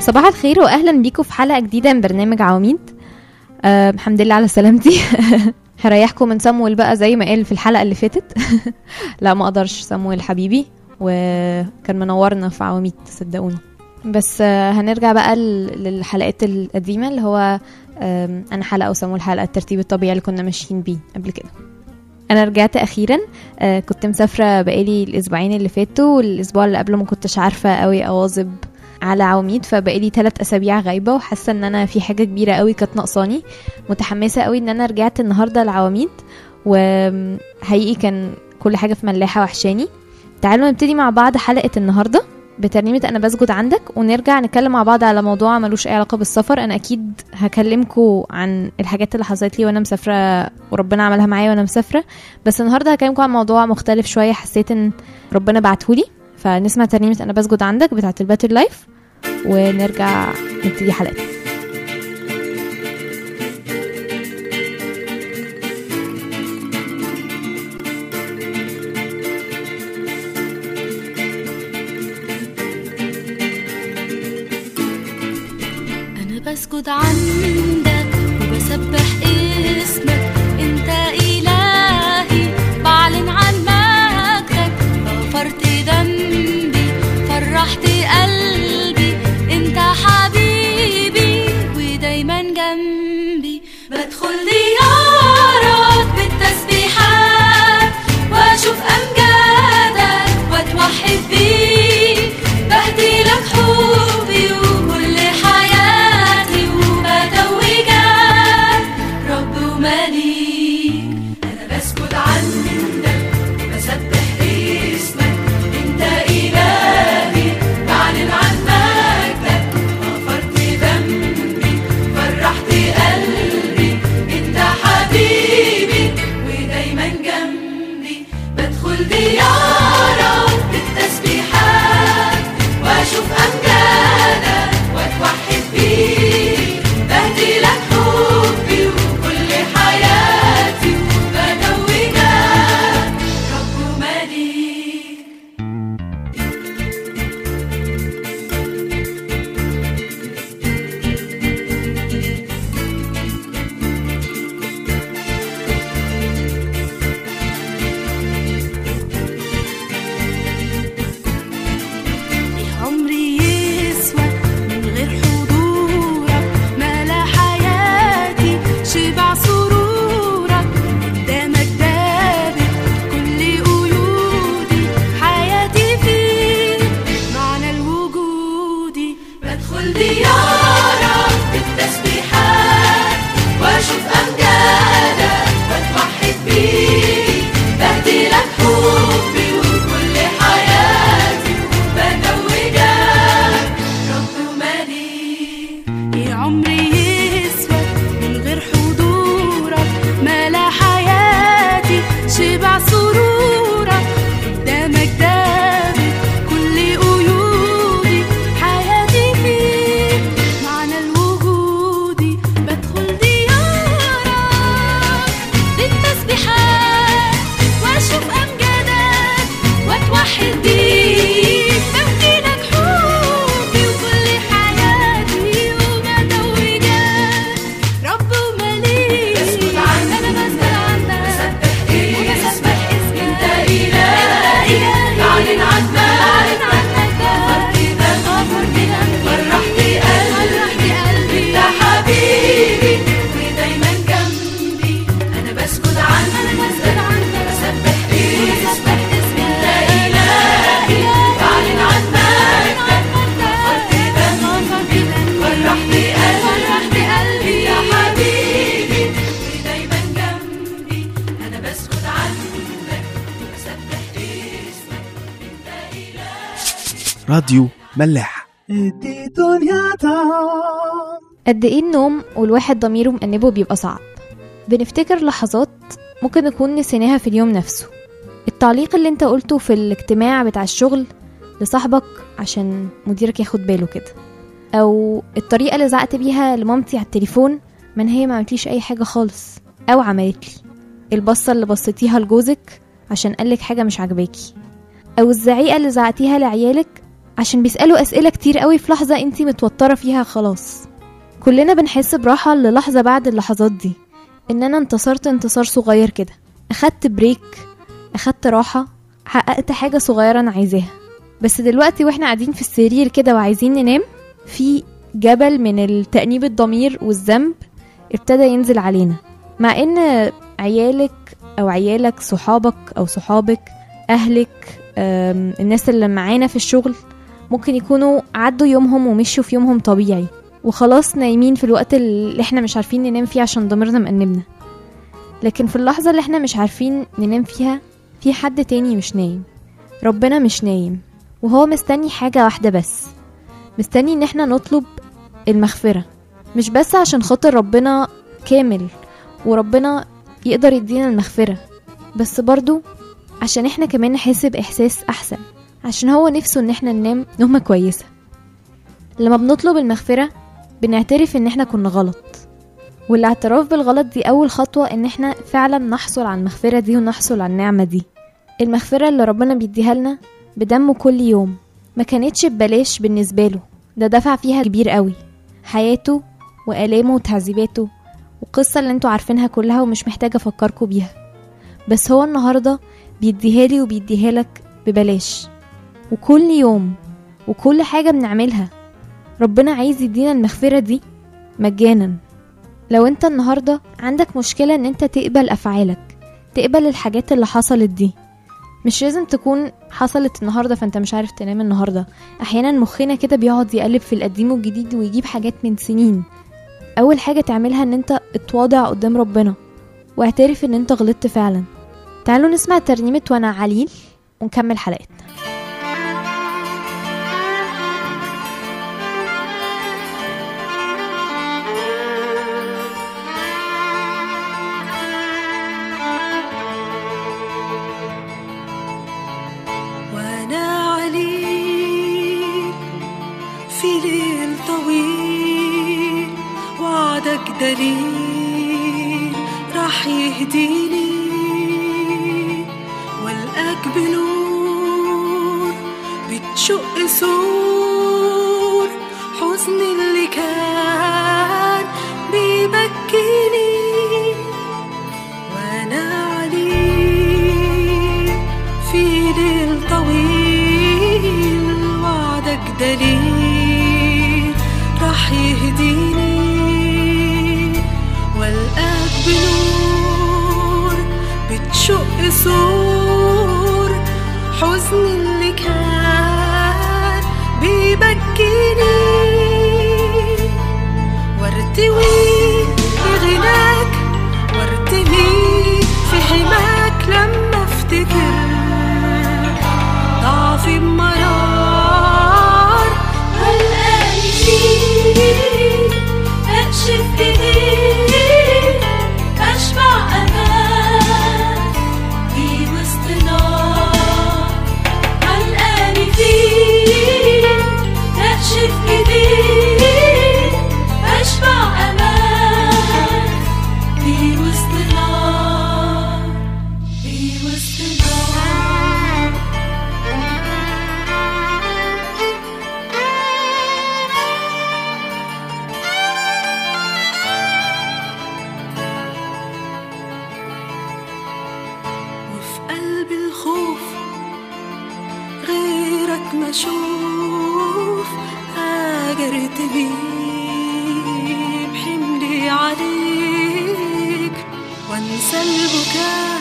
صباح الخير واهلا بيكم في حلقه جديده من برنامج عواميد أه الحمد لله على سلامتي هريحكم من سمويل بقى زي ما قال في الحلقه اللي فاتت لا ما اقدرش سمويل حبيبي وكان منورنا في عواميد صدقوني بس آه، هنرجع بقى ل- للحلقات القديمه اللي هو آم، انا حلقه وسمويل حلقه الترتيب الطبيعي اللي كنا ماشيين بيه قبل كده انا رجعت اخيرا آه، كنت مسافره بقالي الاسبوعين اللي فاتوا والاسبوع اللي قبله ما كنتش عارفه قوي اواظب على عواميد فبقالي ثلاث اسابيع غايبه وحاسه ان انا في حاجه كبيره قوي كانت ناقصاني متحمسه قوي ان انا رجعت النهارده العواميد وحقيقي كان كل حاجه في ملاحه وحشاني تعالوا نبتدي مع بعض حلقه النهارده بترنيمه انا بسجد عندك ونرجع نتكلم مع بعض على موضوع ملوش اي علاقه بالسفر انا اكيد هكلمكم عن الحاجات اللي حصلت لي وانا مسافره وربنا عملها معايا وانا مسافره بس النهارده هكلمكم عن موضوع مختلف شويه حسيت ان ربنا بعتهولي فنسمع ترنيمه انا بسجد عندك بتاعه الباتر لايف ونرجع نبتدي حلقتنا أنا بسجد عندك وبسبح اسمك أنت إلهي بعلن عن مجدك غفرت ذنبي فرحت قلبي أنت حبيبي ودايما جنبي بدخل ديارك بالتسبيحات وأشوف أمجادك وأتوحد بيك بهدي لك حبي وكل حياتي وبتوجك رب ومليك أنا بسجد عندك وبسبح اسمك أنت إلهي بعلن عن مجدك غفرت ذنبي فرحت قلبي أنت حبيبي ودايما جنبي بدخل ديارك بالتسبيحات واشوف امجادك واتوحد بيك بهدي لك حبي وكل حياتي وبتوجك رب ومليك عمري يسوى من غير حضورك ملا حياتي شبع سرورك قدامك دابت كل قيودي حياتي فيك معنى الوجود بدخل ديارك بالتسبيحات واشوف امجادك واتوحد بيك بهدي لك حبي وكل حياتي وبتوجك رب ومليك يا عمري يسوى من غير حضورك ملا حياتي شبع سرورك قدامك دابت كل قيودي حياتي فيك معنى الوجود بدخل ديارك بالتسبيحات واشوف امجادك واتوحد بيك بهدي لك حبي وكل حياتي وبتوجك رب ومليك بسجد عندك انا بسجد عندك وبسبح اسمك انت الهي بعلن عن مجدك غفرت ذنبي فرحت قلبي يا حبيبي ودايما جنبي انا بسجد عنك بسبح اسمك انت الهي بعلن عن مجدك غفرت ذنبي فرحت قلبي يا حبيبي ودايما جنبي انا بسجد عنك بسبح اسمك انت الهي راديو ملاح قد ايه النوم والواحد ضميره مأنبه بيبقى صعب بنفتكر لحظات ممكن نكون نسيناها في اليوم نفسه التعليق اللي انت قلته في الاجتماع بتاع الشغل لصاحبك عشان مديرك ياخد باله كده او الطريقة اللي زعقت بيها لمامتي على التليفون من هي ما عملتليش اي حاجة خالص او عملت لي البصة اللي بصيتيها لجوزك عشان قالك حاجة مش عجباكي او الزعيقة اللي زعقتيها لعيالك عشان بيسألوا أسئلة كتير قوي في لحظة انتي متوترة فيها خلاص كلنا بنحس براحة للحظة بعد اللحظات دي ان انا انتصرت انتصار صغير كده اخدت بريك اخدت راحة حققت حاجة صغيرة انا عايزاها بس دلوقتي واحنا قاعدين في السرير كده وعايزين ننام في جبل من التأنيب الضمير والذنب ابتدى ينزل علينا مع ان عيالك او عيالك صحابك او صحابك اهلك أم، الناس اللي معانا في الشغل ممكن يكونوا عدوا يومهم ومشوا في يومهم طبيعي وخلاص نايمين في الوقت اللي احنا مش عارفين ننام فيه عشان ضميرنا مأنبنا لكن في اللحظة اللي احنا مش عارفين ننام فيها في حد تاني مش نايم ربنا مش نايم وهو مستني حاجة واحدة بس مستني ان احنا نطلب المغفرة مش بس عشان خاطر ربنا كامل وربنا يقدر يدينا المغفرة بس برضو عشان احنا كمان نحس بإحساس أحسن عشان هو نفسه ان احنا ننام نومة كويسة لما بنطلب المغفرة بنعترف ان احنا كنا غلط والاعتراف بالغلط دي أول خطوة ان احنا فعلا نحصل على المغفرة دي ونحصل على النعمة دي المغفرة اللي ربنا بيديها لنا بدمه كل يوم ما كانتش ببلاش بالنسبة له ده دفع فيها كبير قوي حياته وآلامه وتعذيباته والقصة اللي انتوا عارفينها كلها ومش محتاجة أفكركوا بيها بس هو النهاردة بيديها لي وبيديها لك ببلاش وكل يوم وكل حاجة بنعملها ربنا عايز يدينا المغفرة دي مجانا لو انت النهاردة عندك مشكلة ان انت تقبل أفعالك تقبل الحاجات اللي حصلت دي مش لازم تكون حصلت النهاردة فانت مش عارف تنام النهاردة احيانا مخنا كده بيقعد يقلب في القديم والجديد ويجيب حاجات من سنين اول حاجة تعملها ان انت اتواضع قدام ربنا واعترف ان انت غلطت فعلا تعالوا نسمع ترنيمة وانا عليل ونكمل حلقتنا وانا عليك في ليل طويل وعدك دليل راح يهديني والقاك بنور بتشق سور حزن اللي كان بيبكيني وانا عليك في ليل طويل وعدك دليل راح يهديني والقاك بنور بتشق سور حزن اللي كان بيبكيني وارتوي بغناك وارتمي في حماك لما افتكر ضعفي بمرار هلقاني فيك اكشف ايديك اشبع امان في وسط نار هلقاني فيك اكشف ايديك اشبع امان في وسط نار في وسط نار وفي قلب الخوف غيرك ما اشوف هاجرت بيه بحملي عليك وانسى البكاء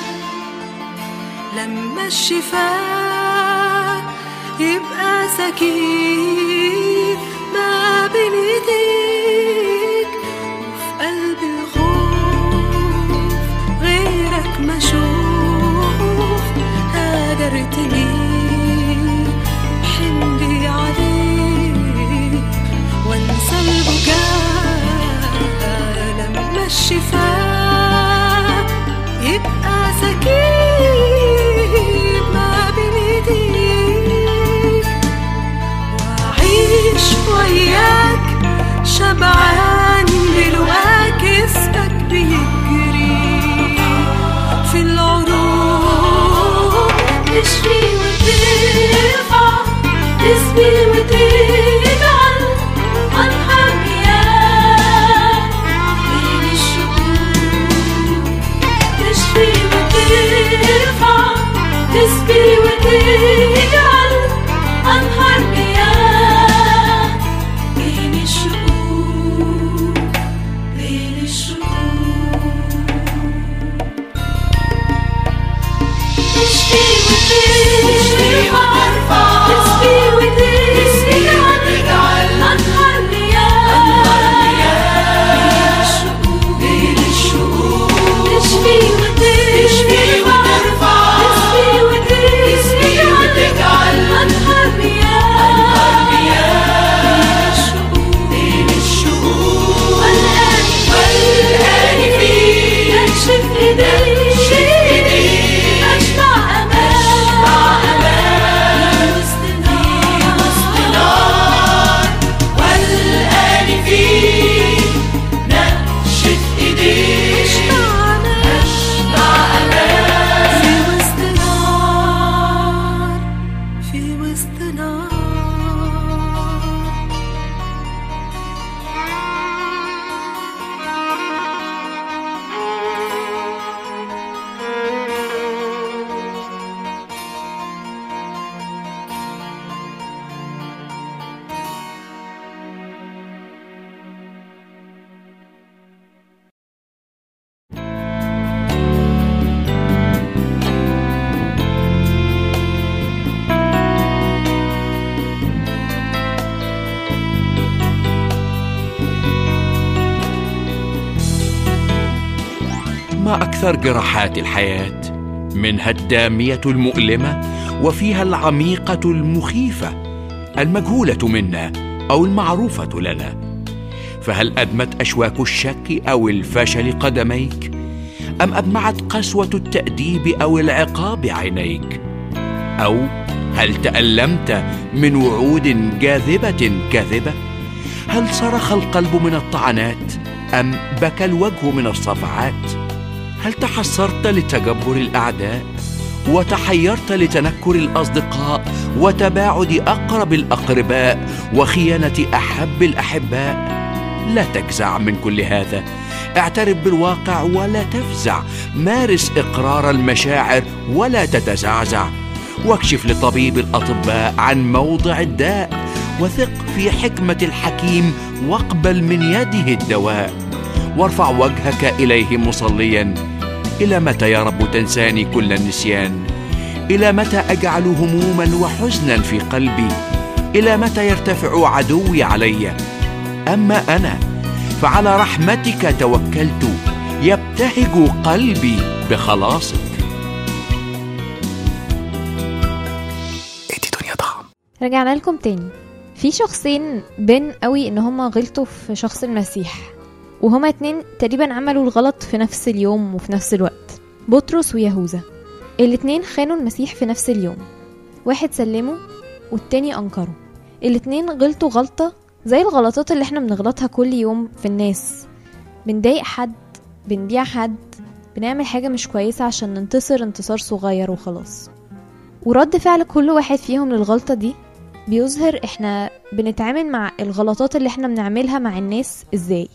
لما الشفاء يبقى سكين ما بين ايديك وفي قلب الخوف غيرك ما اشوف هاجرت ليه حملي عليك وانسى البكاء لما الشفاء يبقى سكيب ما بين ايديك واعيش وياك شبعان بلواك اسمك بيجري في العروق تشفي وترفع تسبي تسبي وتجعل أنهار مياه بين الشقوق بين الشقوق تشفي وترفع تسبي وتجعل أنهار مياه بين الشقوق تشفي وترفع تسبي وتجعل أنهار مياه بين الشقوق والآن والآن في يكشف إيديك أشبع أمان وسط نار والآن في نكشف إيديك أشبع أمان في وسط نار في وسط نار ما أكثر جراحات الحياة منها الدامية المؤلمة وفيها العميقة المخيفة المجهولة منا أو المعروفة لنا فهل أدمت أشواك الشك أو الفشل قدميك أم أدمعت قسوة التأديب أو العقاب عينيك أو هل تألمت من وعود جاذبة كاذبة هل صرخ القلب من الطعنات أم بكى الوجه من الصفعات هل تحسرت لتجبر الاعداء وتحيرت لتنكر الاصدقاء وتباعد اقرب الاقرباء وخيانه احب الاحباء لا تجزع من كل هذا اعترف بالواقع ولا تفزع مارس اقرار المشاعر ولا تتزعزع واكشف لطبيب الاطباء عن موضع الداء وثق في حكمه الحكيم واقبل من يده الدواء وارفع وجهك اليه مصليا الى متى يا رب تنساني كل النسيان الى متى اجعل هموما وحزنا في قلبي الى متى يرتفع عدوي علي اما انا فعلى رحمتك توكلت يبتهج قلبي بخلاصك ادي دنيا طعم رجعنا لكم تاني في شخصين بين قوي ان هما غلطوا في شخص المسيح وهما اتنين تقريبا عملوا الغلط في نفس اليوم وفي نفس الوقت بطرس ويهوذا الاتنين خانوا المسيح في نفس اليوم واحد سلمه والتاني انكره الاتنين غلطوا غلطة زي الغلطات اللي احنا بنغلطها كل يوم في الناس بنضايق حد بنبيع حد بنعمل حاجة مش كويسة عشان ننتصر انتصار صغير وخلاص ورد فعل كل واحد فيهم للغلطة دي بيظهر احنا بنتعامل مع الغلطات اللي احنا بنعملها مع الناس ازاي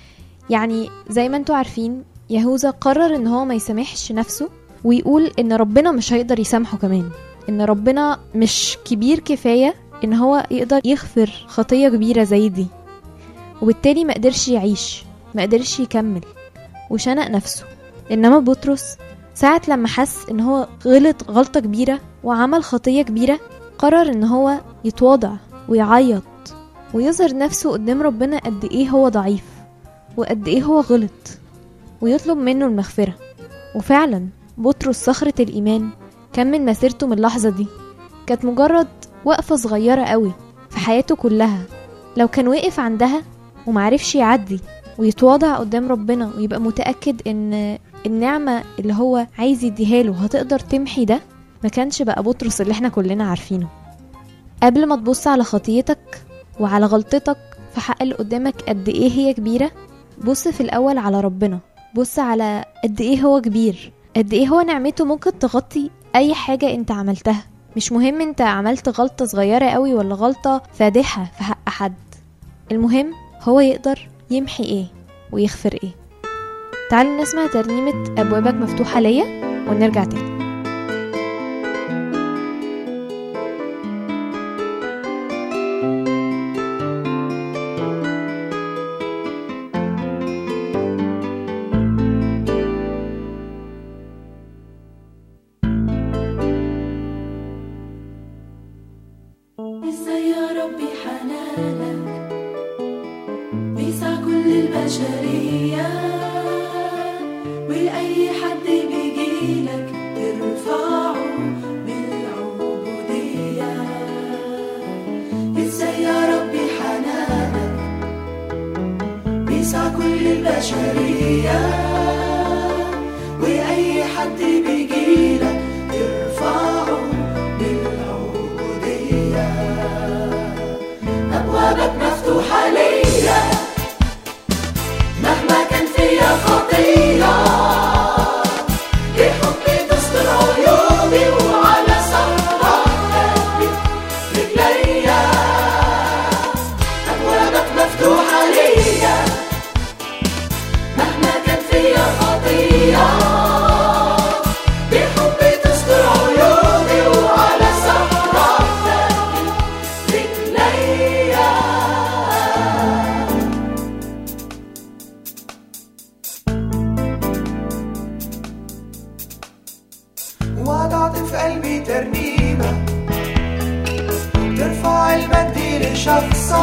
يعني زي ما انتوا عارفين يهوذا قرر ان هو ما يسامحش نفسه ويقول ان ربنا مش هيقدر يسامحه كمان ان ربنا مش كبير كفاية ان هو يقدر يغفر خطية كبيرة زي دي وبالتالي ما قدرش يعيش ما قدرش يكمل وشنق نفسه انما بطرس ساعة لما حس ان هو غلط غلطة كبيرة وعمل خطية كبيرة قرر ان هو يتواضع ويعيط ويظهر نفسه قدام ربنا قد ايه هو ضعيف وقد ايه هو غلط ويطلب منه المغفرة وفعلا بطرس صخرة الإيمان كمل مسيرته من اللحظة دي كانت مجرد وقفة صغيرة قوي في حياته كلها لو كان وقف عندها ومعرفش يعدي ويتواضع قدام ربنا ويبقى متأكد ان النعمة اللي هو عايز يديها له هتقدر تمحي ده ما كانش بقى بطرس اللي احنا كلنا عارفينه قبل ما تبص على خطيتك وعلى غلطتك في حق اللي قدامك قد ايه هي كبيرة بص في الأول على ربنا بص على قد ايه هو كبير قد ايه هو نعمته ممكن تغطي اي حاجة انت عملتها مش مهم انت عملت غلطة صغيرة قوي ولا غلطة فادحة في حق حد المهم هو يقدر يمحي ايه ويغفر ايه تعالوا نسمع ترنيمة أبوابك مفتوحة ليا ونرجع تاني البشرية وأي حد بيجيلك ترفعه بالعبودية ازاي يا ربي حنانك بيسع كل البشرية وأي حد بيجيلك ترفعه بالعبودية أبوابك مفتوحة ليا مهما كان فيا خطية بحبي تستر عيوبي وعلى صخرة ثبت رجليا أبوابك مفتوحة ليا مهما كان فيا خطية بحبي تستر عيوبي وعلى صخرة ثبت رجليا وضعت في قلبي ترنيمة ترفع المجد لشخصك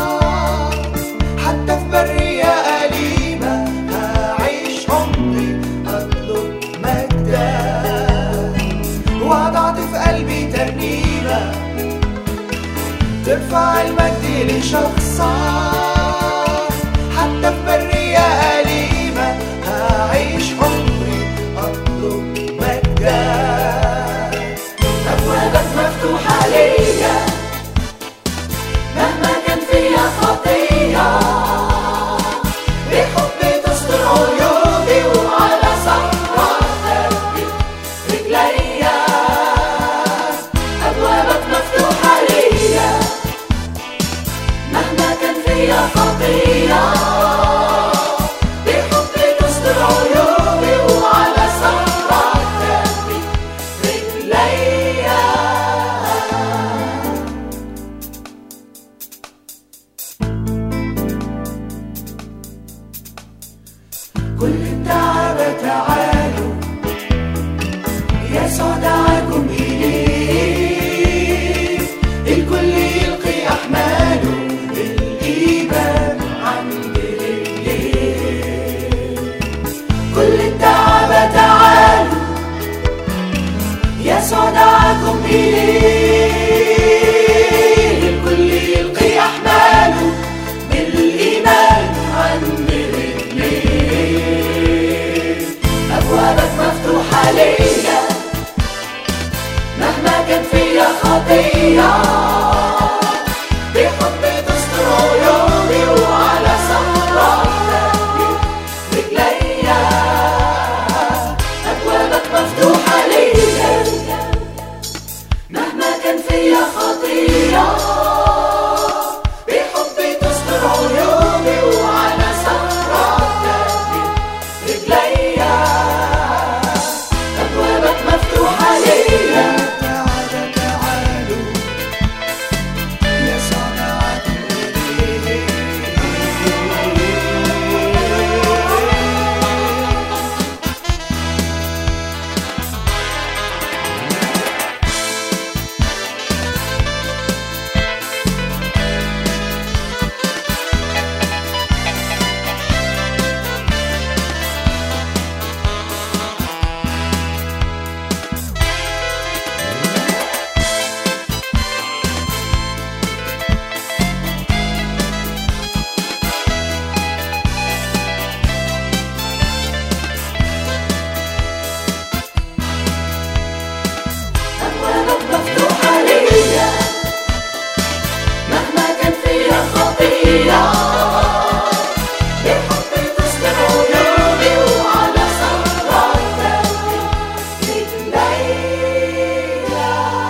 حتى في برية أليمة هعيش عمري أطلب مجدك وضعت في قلبي ترنيمة ترفع المجد لشخصك حتى في برية أليمة هعيش عمري أطلب مجدك أبوابك مفتوحة ليا مهما كان فيا خطية بحبي تستر عيوبي وعلى صخرة ثبت رجليا أبوابك مفتوحة ليا مهما كان فيا خطية بحبي تستر عيوبي وعلى صخرة ثبت رجليا كل الدعابة تعالوا يسوع دعاكم إليه الكل يلقي أحماله الإيمان عند رجليه كل الدعابة تعالوا يسوع دعاكم إليه الكل يلقي أحماله بالإيمان عند رجليه أبوابك مفتوحة ليا مهما كان فيا خطية بحبي تستر عيوبي وعلى صخرة ثبت رجليا أبوابك مفتوحة ليا مهما كان فيا خطية بحبي تستر عيوبي وعلى صخرة ثبت رجليا أبوابك مفتوحة ليا تعالى تعالوا يسوع دعاكم إليه أبوابك مفتوحة ليا مهما كان فيا خطية بحبي تستر عيوبي وعلى صخرة ثبت رجليا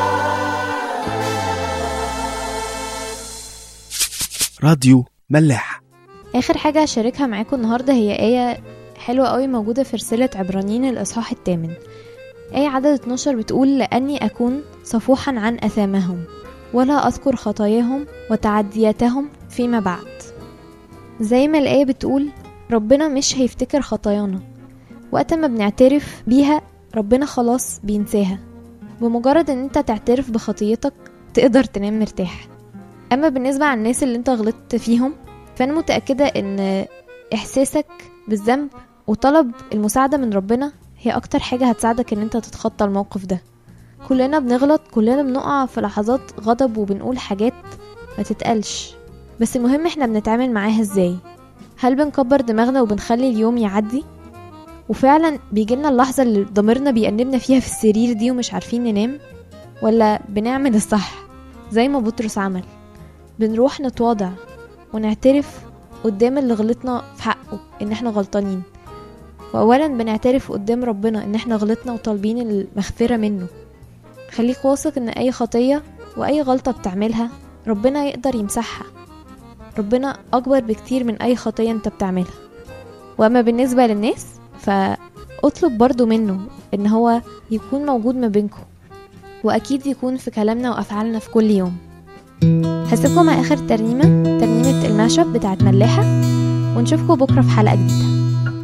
راديو ملاح اخر حاجه هشاركها معاكم النهارده هي ايه حلوه قوي موجوده في رساله عبرانيين الاصحاح الثامن ايه عدد 12 بتقول لاني اكون صفوحا عن اثامهم ولا اذكر خطاياهم وتعدياتهم فيما بعد زي ما الايه بتقول ربنا مش هيفتكر خطايانا وقت ما بنعترف بيها ربنا خلاص بينساها بمجرد ان انت تعترف بخطيتك تقدر تنام مرتاح اما بالنسبه عن الناس اللي انت غلطت فيهم فانا متاكده ان احساسك بالذنب وطلب المساعدة من ربنا هي اكتر حاجة هتساعدك ان انت تتخطى الموقف ده كلنا بنغلط كلنا بنقع في لحظات غضب وبنقول حاجات ما تتقالش بس المهم احنا بنتعامل معاها ازاي هل بنكبر دماغنا وبنخلي اليوم يعدي وفعلا بيجيلنا اللحظة اللي ضميرنا بيأنبنا فيها في السرير دي ومش عارفين ننام ولا بنعمل الصح زي ما بطرس عمل بنروح نتواضع ونعترف قدام اللي غلطنا في حقه ان احنا غلطانين واولا بنعترف قدام ربنا ان احنا غلطنا وطالبين المغفرة منه خليك واثق ان اي خطية واي غلطة بتعملها ربنا يقدر يمسحها ربنا اكبر بكتير من اي خطية انت بتعملها واما بالنسبة للناس فاطلب برضو منه ان هو يكون موجود ما بينكم واكيد يكون في كلامنا وافعالنا في كل يوم هسيبكم مع اخر ترنيمة ترنيمة الماشب بتاعت ملاحة ونشوفكم بكرة في حلقة جديدة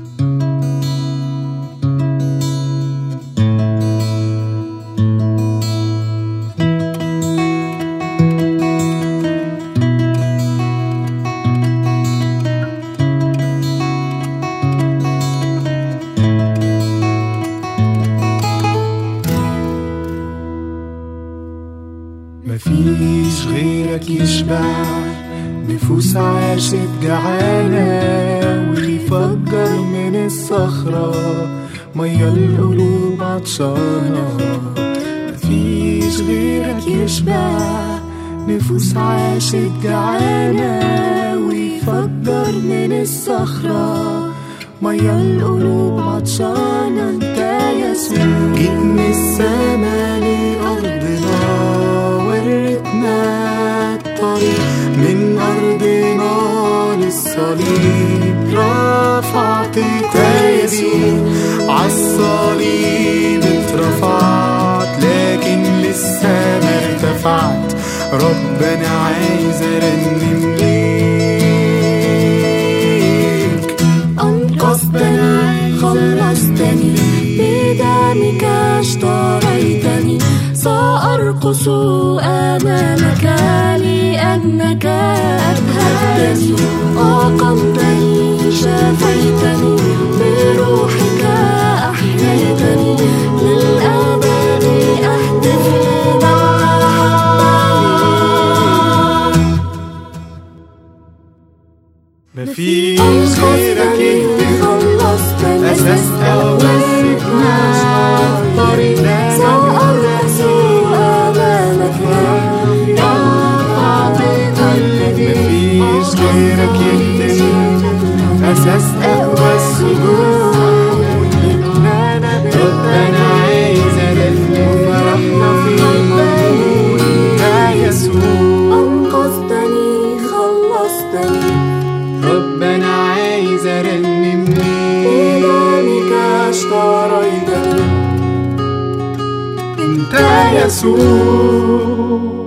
مفيش غيرك يشبع نفوس عاشت جعانة ويفجر من الصخرة مية القلوب عطشانة مفيش غيرك يشبع نفوس عاشت جعانة ويفجر من الصخرة مية القلوب عطشانة انت يسوع جيت من السما لأرضنا وريتنا الطريق من أرضنا للصليب رفعت ايدي عالصليب اترفعت لكن لسه ما ارتفعت ربنا عايز ارنم ليك أنقذتني خلصتني بدمك اشتريتني سأرقص أمامك لأنك أبهجتني أقمتني شفيتني بروحك أحييتني للأبد أهتف لمن أحبني مفيش غيرك يهدي خلصتني أساس أولنا طريق سأرقص أمامك مفيش غيرك يهدي أساس أقوى السجود ربنا عايز أرنم فرحنا فيك يا يسوع أنقذتني خلصتني ربنا عايز أرنم ليك بدمك اشتريتني انت يسوع